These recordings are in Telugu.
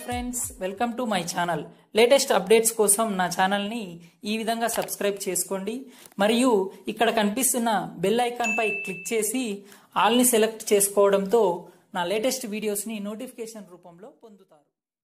friends welcome to my channel latest updates కోసం నా ఛానల్ని ఈ విధంగా సబ్స్క్రైబ్ చేసుకోండి మరియు ఇక్కడ కనిపిస్తున్న బెల్ ఐకాన్ పై క్లిక్ చేసి ఆల్ని సెలెక్ట్ చేసుకోవడంతో నా లేటెస్ట్ వీడియోస్ని నోటిఫికేషన్ రూపంలో పొందుతారు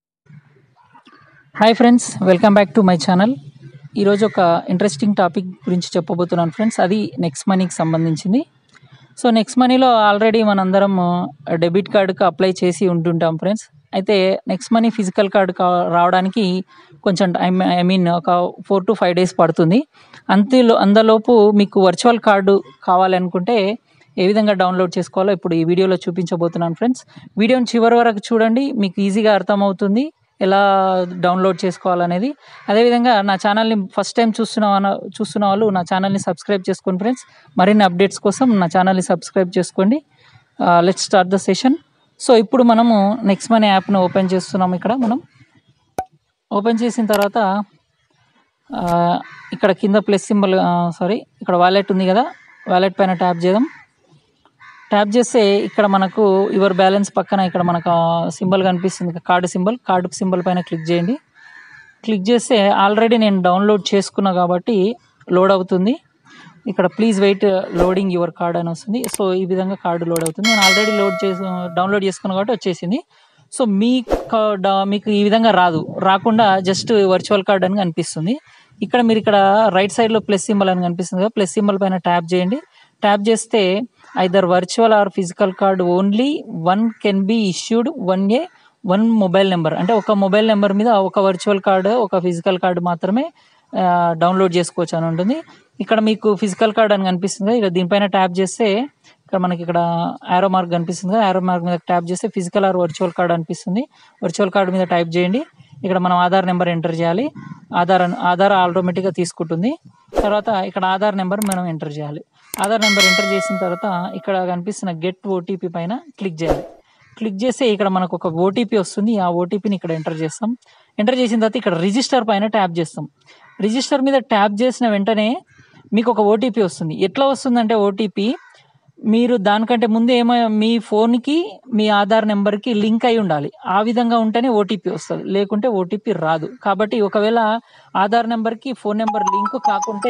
hi friends welcome back to my channel ఈరోజు ఒక ఇంట్రెస్టింగ్ టాపిక్ గురించి చెప్పబోతున్నాను ఫ్రెండ్స్ అది నెక్స్ట్ మనీకి సంబంధించింది సో నెక్స్ట్ మనీలో ఆల్రెడీ మనందరం డెబిట్ కార్డుకి అప్లై చేసి ఉంటుంటాం ఫ్రెండ్స్ అయితే నెక్స్ట్ మనీ ఫిజికల్ కార్డు కా రావడానికి కొంచెం టైం ఐ మీన్ ఒక ఫోర్ టు ఫైవ్ డేస్ పడుతుంది అంతలో అందలోపు మీకు వర్చువల్ కార్డు కావాలనుకుంటే ఏ విధంగా డౌన్లోడ్ చేసుకోవాలో ఇప్పుడు ఈ వీడియోలో చూపించబోతున్నాను ఫ్రెండ్స్ వీడియోని చివరి వరకు చూడండి మీకు ఈజీగా అర్థమవుతుంది ఎలా డౌన్లోడ్ చేసుకోవాలనేది అదేవిధంగా నా ఛానల్ని ఫస్ట్ టైం చూస్తున్న వాళ్ళ- చూస్తున్న వాళ్ళు నా ఛానల్ని సబ్స్క్రైబ్ చేసుకోండి ఫ్రెండ్స్ మరిన్ని అప్డేట్స్ కోసం నా ఛానల్ని సబ్స్క్రైబ్ చేసుకోండి let start the session so ఇప్పుడు మనము నెక్స్ట్ మనీ యాప్ను ఓపెన్ చేస్తున్నాం ఇక్కడ మనం ఓపెన్ చేసిన తర్వాత ఆ, ఇక్కడ కింద ప్లస్ సింబల్ సారీ ఇక్కడ వాలెట్ ఉంది కదా వాలెట్ పైన ట్యాప్ చేద్దాం ట్యాప్ చేస్తే ఇక్కడ మనకు యువర్ బ్యాలెన్స్ పక్కన ఇక్కడ మనకు సింబల్ కనిపిస్తుంది కార్డు సింబల్ కార్డు సింబల్ పైన క్లిక్ చేయండి క్లిక్ చేస్తే ఆల్రెడీ నేను డౌన్లోడ్ చేసుకున్నా కాబట్టి లోడ్ అవుతుంది ఇక్కడ please wait loading your card అని వస్తుంది సో ఈ విధంగా కార్డు లోడ్ అవుతుంది నేను ఆల్రెడీ లోడ్ చేసి డౌన్లోడ్ చేసుకున్నా కాబట్టి వచ్చేసింది సో మీ కా- డా- మీకు ఈ విధంగా రాదు రాకుండా జస్ట్ వర్చువల్ కార్డ్ అని కనిపిస్తుంది ఇక్కడ మీరు ఇక్కడ రైట్ సైడ్లో ప్లస్ సింబల్ అని కనిపిస్తుంది కదా ప్లస్ సింబల్ పైన ట్యాప్ చేయండి ట్యాప్ చేస్తే either virtual or physical card only one can be issued one a one mobile number అంటే ఒక మొబైల్ నెంబర్ మీద ఒక వర్చువల్ కార్డు ఒక ఫిజికల్ కార్డు మాత్రమే ఆ, డౌన్లోడ్ చేసుకోవచ్చు అని ఉంటుంది ఇక్కడ మీకు ఫిజికల్ కార్డ్ అని కనిపిస్తుంది ఇక దీనిపైన ట్యాప్ చేస్తే ఇక్కడ మనకి ఇక్కడ ఆరో మార్క్ కనిపిస్తుంది కదా ఆరో మార్క్ మీద ట్యాప్ చేస్తే ఫిజికల్ ఆర్ వర్చువల్ కార్డ్ అనిపిస్తుంది వర్చువల్ కార్డ్ మీద టైప్ చేయండి ఇక్కడ మనం ఆధార్ నెంబర్ ఎంటర్ చేయాలి ఆధార్ అన్- ఆధార్ ఆటోమేటిక్గా తీసుకుంటుంది తర్వాత ఇక్కడ ఆధార్ నెంబర్ మనం ఎంటర్ చేయాలి ఆధార్ నెంబర్ ఎంటర్ చేసిన తర్వాత ఇక్కడ కనిపిస్తున్న గెట్ ఓటీపీ పైన క్లిక్ చేయాలి క్లిక్ చేస్తే ఇక్కడ మనకు ఒక ఓటీపీ వస్తుంది ఆ ఓటీపీని ఇక్కడ ఎంటర్ చేస్తాం ఎంటర్ చేసిన తర్వాత ఇక్కడ రిజిస్టర్ పైన ట్యాప్ చేస్తాం రిజిస్టర్ మీద ట్యాప్ చేసిన వెంటనే మీకు ఒక ఓటీపీ వస్తుంది ఎట్లా వస్తుందంటే ఓటీపీ మీరు దానికంటే ముందు ఏమో మీ ఫోన్కి మీ ఆధార్ నెంబర్కి లింక్ అయి ఉండాలి ఆ విధంగా ఉంటేనే ఓటీపీ వస్తుంది లేకుంటే ఓటీపీ రాదు కాబట్టి ఒకవేళ ఆధార్ నెంబర్కి ఫోన్ నెంబర్ లింక్ కాకుంటే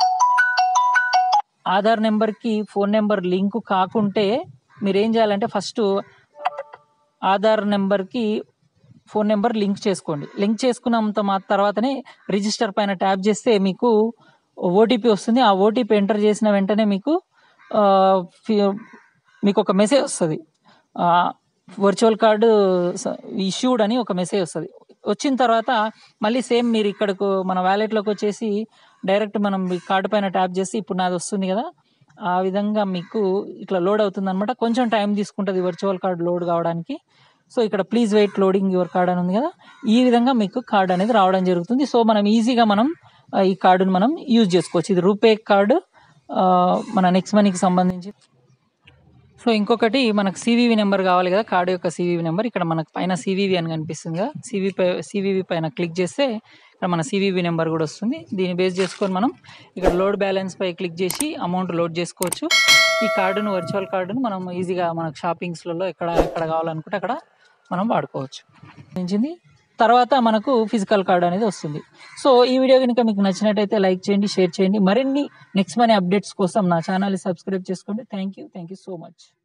ఆధార్ నెంబర్కి ఫోన్ నెంబర్ లింక్ కాకుంటే మీరు ఏం చేయాలంటే ఫస్ట్ ఆధార్ నెంబర్కి ఫోన్ నెంబర్ లింక్ చేసుకోండి లింక్ చేసుకున్నంత మా తర్వాతనే రిజిస్టర్ పైన ట్యాప్ చేస్తే మీకు ఓటీపీ వస్తుంది ఆ ఓటీపీ ఎంటర్ చేసిన వెంటనే మీకు ఆ, ఫి- మీకు ఒక మెసేజ్ వస్తుంది వర్చువల్ కార్డు ఇష్యూడ్ అని ఒక మెసేజ్ వస్తుంది వచ్చిన తర్వాత మళ్ళీ సేమ్ మీరు ఇక్కడకు మన వ్యాలెట్లోకి వచ్చేసి డైరెక్ట్ మనం మీ కార్డు పైన ట్యాప్ చేసి ఇప్పుడు నాది వస్తుంది కదా ఆ విధంగా మీకు ఇట్లా లోడ్ అవుతుంది అనమాట కొంచెం టైం తీసుకుంటుంది వర్చువల్ కార్డ్ లోడ్ కావడానికి సో ఇక్కడ please wait loading your card అని ఉంది కదా ఈ విధంగా మీకు కార్డ్ అనేది రావడం జరుగుతుంది సో మనం ఈజీగా మనం ఆ, ఈ కార్డుని మనం యూజ్ చేసుకోవచ్చు ఇది రూపే కార్డు ఆ, మన నెక్స్ట్ మనీకి సంబంధించి సో ఇంకొకటి మనకు సివివి నెంబర్ కావాలి కదా కార్డు యొక్క సివివి నెంబర్ ఇక్కడ మనకు పైన సివివి అని కనిపిస్తుంది కదా సివి పై సివివి పైన క్లిక్ చేస్తే ఇక్కడ మన సివివి నెంబర్ కూడా వస్తుంది దీన్ని బేస్ చేసుకొని మనం ఇక్కడ లోడ్ బ్యాలెన్స్ పై క్లిక్ చేసి అమౌంట్ లోడ్ చేసుకోవచ్చు ఈ కార్డును వర్చువల్ కార్డును మనం ఈజీగా మనకు షాపింగ్స్లలో ఎక్కడ ఎక్కడ కావాలనుకుంటే అక్కడ మనం వాడుకోవచ్చు మించింది తర్వాత మనకు ఫిజికల్ కార్డ్ అనేది వస్తుంది సో ఈ వీడియో కనుక మీకు నచ్చినట్టయితే లైక్ చేయండి షేర్ చేయండి మరిన్ని నెక్స్ట్ మనీ అప్డేట్స్ కోసం నా ఛానల్ని సబ్స్క్రైబ్ చేసుకోండి thank you thank you so much